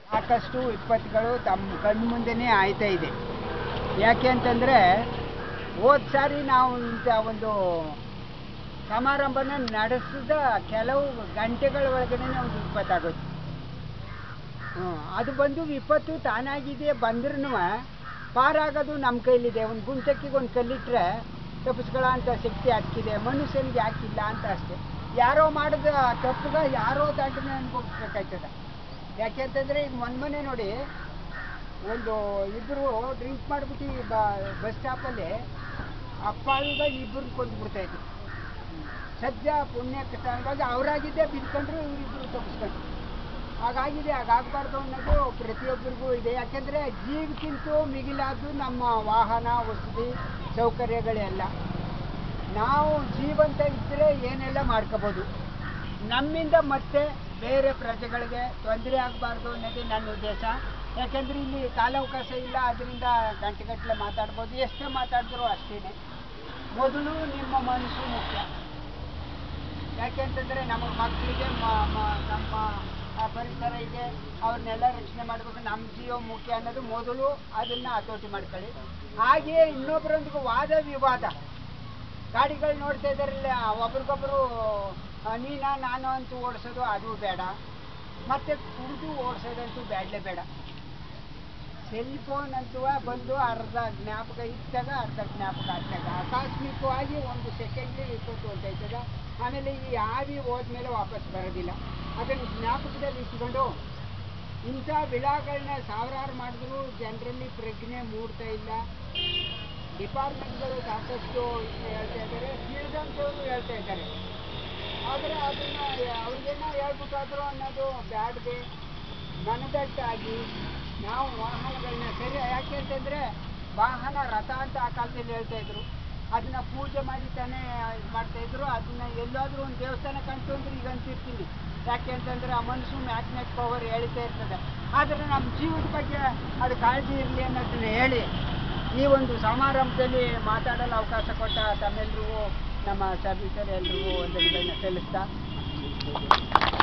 ಸಾಕಷ್ಟು ವಿಪತ್ತುಗಳು ತಮ್ಮ ಕಣ್ಣು ಮುಂದೆನೇ ಆಯ್ತಾ ಇದೆ ಯಾಕೆ ಅಂತಂದರೆ ಹೋದ ಸಾರಿ ನಾವು ಇಂಥ ಒಂದು ಸಮಾರಂಭನ ನಡೆಸಿದ ಕೆಲವು ಗಂಟೆಗಳ ಒಳಗಡೆ ಒಂದು ವಿಪತ್ತಾಗೋದು ಹ್ಞೂ ಅದು ಬಂದು ವಿಪತ್ತು ತಾನಾಗಿದೆ ಬಂದ್ರೂ ಪಾರಾಗೋದು ನಮ್ಮ ಕೈಲಿದೆ ಒಂದು ಗುಂಟಕ್ಕಿಗೆ ಒಂದು ಕಲ್ಲಿಟ್ರೆ ತಪ್ಪಿಸ್ಕೊಳ್ಳೋ ಅಂಥ ಶಕ್ತಿ ಅದಕ್ಕಿದೆ ಮನುಷ್ಯನಿಗೆ ಯಾಕಿಲ್ಲ ಅಂತ ಅಷ್ಟೇ ಯಾರೋ ಮಾಡಿದ ತಪ್ಪುಗ ಯಾರೋ ದಂಡನೆ ಅನ್ಭವಿಸ್ಬೇಕಾಯ್ತದ ಯಾಕೆ ಅಂತಂದರೆ ಈಗ ಮೊನ್ನೆ ನೋಡಿ ಒಂದು ಇಬ್ಬರು ಡ್ರಿಂಕ್ ಮಾಡಿಬಿಟ್ಟು ಬಸ್ ಸ್ಟಾಪಲ್ಲಿ ಅಪ್ಪಾವಿಗ ಇಬ್ಬರು ಕೊಂದ್ಬಿಡ್ತಾಯಿದ್ರು ಸದ್ಯ ಪುಣ್ಯಕ್ಕೆ ಸಲುವಾಗಿ ಅವರಾಗಿದ್ದೇ ಬಿದ್ಕೊಂಡ್ರು ಇವರಿಬ್ಬರು ತಪ್ಪಿಸ್ಕೊಂಡ್ರು ಹಾಗಾಗಿದೆ ಹಾಗಾಗಬಾರ್ದು ಅನ್ನೋದು ಪ್ರತಿಯೊಬ್ಬರಿಗೂ ಇದೆ ಯಾಕೆಂದರೆ ಜೀವಕ್ಕಿಂತ ಮಿಗಿಲಾದ್ದು ನಮ್ಮ ವಾಹನ ವಸತಿ ಸೌಕರ್ಯಗಳೆಲ್ಲ ನಾವು ಜೀವಂತ ಇದ್ದರೆ ಏನೆಲ್ಲ ಮಾಡ್ಕೋಬೋದು ನಮ್ಮಿಂದ ಮತ್ತೆ ಬೇರೆ ಪ್ರಜೆಗಳಿಗೆ ತೊಂದರೆ ಆಗಬಾರ್ದು ಅನ್ನೋದೇ ನನ್ನ ಉದ್ದೇಶ ಯಾಕೆಂದರೆ ಇಲ್ಲಿ ಕಾಲಾವಕಾಶ ಇಲ್ಲ ಅದರಿಂದ ಗಂಟೆಗಟ್ಟಲೆ ಮಾತಾಡ್ಬೋದು ಎಷ್ಟೇ ಮಾತಾಡಿದ್ರು ಅಷ್ಟೇ ಮೊದಲು ನಿಮ್ಮ ಮನಸ್ಸು ಮುಖ್ಯ ಯಾಕೆಂತಂದರೆ ನಮ್ಮ ಮಕ್ಕಳಿಗೆ ಮ- ಮ- ನಮ್ಮ ಆ ಪರಿಸರ ಇದೆ ಅವ್ರನ್ನೆಲ್ಲ ರಕ್ಷಣೆ ಮಾಡಬೇಕು ನಮ್ಮ ಜೀವ ಮುಖ್ಯ ಅನ್ನೋದು ಮೊದಲು ಅದನ್ನು ಹತೋಟಿ ಮಾಡ್ಕೊಳ್ಳಿ ಹಾಗೆಯೇ ಇನ್ನೊಬ್ಬರೊಂದಿಗೆ ವಾದ ವಿವಾದ ಗಾಡಿಗಳು ನೋಡ್ತಾ ಇದ್ದಾರಲ್ಲ ಒಬ್ರಿಗೊಬ್ರು ಆ, ನೀನಾ ನಾನು ಅಂತ ಓಡಿಸೋದು ಅದು ಬೇಡ ಮತ್ತೆ ಕುಡಿದು ಓಡಿಸೋದಂತೂ ಬೇಡಲೇ ಬೇಡ ಸೆಲ್ ಫೋನ್ ಅಂತೂ ಬಂದು ಅರ್ಧ ಜ್ಞಾಪಕ ಇದ್ದಾಗ ಅರ್ಧ ಜ್ಞಾಪಕ ಆದಾಗ ಆಕಸ್ಮಿಕವಾಗಿ ಒಂದು ಸೆಕೆಂಡ್ಲಿ ವಿಪತ್ತು ಹೊಂಟೈತದ ಆಮೇಲೆ ಈ ಆವಿ ಹೋದ್ಮೇಲೆ ವಾಪಸ್ ಬರೋದಿಲ್ಲ ಅದನ್ನು ಜ್ಞಾಪಕದಲ್ಲಿ ಇಟ್ಕೊಂಡು ಇಂಥ ವಿಳಾಗಳನ್ನ ಸಾವಿರಾರು ಮಾಡಿದ್ರು ಜನರಲ್ಲಿ ಪ್ರಜ್ಞೆ ಮೂಡ್ತಾ ಇಲ್ಲ ಡಿಪಾರ್ಟ್ಮೆಂಟ್ಗಳು ಸಾಕಷ್ಟು ಹೇಳ್ತಾ ಇದ್ದಾರೆ ತಿಳಿದಂಥವ್ರು ಹೇಳ್ತಾ ಇದ್ದಾರೆ ಆದರೆ ಅದನ್ನು ಅವ್ರಿಗೇನೋ ಹೇಳ್ಬೇಕಾದ್ರು ಅನ್ನೋದು ಬ್ಯಾಡ್ಗೆ ಮನದಟ್ಟಾಗಿ ನಾವು ವಾಹನಗಳನ್ನ ಸರಿ ಯಾಕೆ ಅಂತಂದರೆ ವಾಹನ ರಥ ಅಂತ ಆ ಕಾಲದಲ್ಲಿ ಹೇಳ್ತಾ ಇದ್ರು ಅದನ್ನ ಪೂಜೆ ಮಾಡಿ ತಾನೇ ಇದು ಮಾಡ್ತಾ ಇದ್ರು ಅದನ್ನ ಎಲ್ಲಾದ್ರೂ ಒಂದು ದೇವಸ್ಥಾನ ಕಾಣ್ತು ಅಂದ್ರೆ ಈಗ ಅಂತಿರ್ತೀನಿ ಯಾಕೆ ಅಂತಂದ್ರೆ ಆ ಮನುಷ್ಯ ಮ್ಯಾಗ್ನೆಟ್ ಪವರ್ ಹೇಳ್ತಾ ಇರ್ತದೆ ಆದರೆ ನಮ್ಮ ಜೀವದ ಬಗ್ಗೆ ಅದು ಕಾಳಜಿ ಇರಲಿ ಅನ್ನೋದನ್ನ ಹೇಳಿ ಈ ಒಂದು ಸಮಾರಂಭದಲ್ಲಿ ಮಾತಾಡಲು ಅವಕಾಶ ಕೊಟ್ಟ ತಮ್ಮೆಲ್ರಿಗೂ ನಮ್ಮ ಸಭಿಕರು ಎಲ್ರಿಗೂ ವಂದನೆಗಳನ್ನ ಸಲ್ಲಿಸ್ತಾ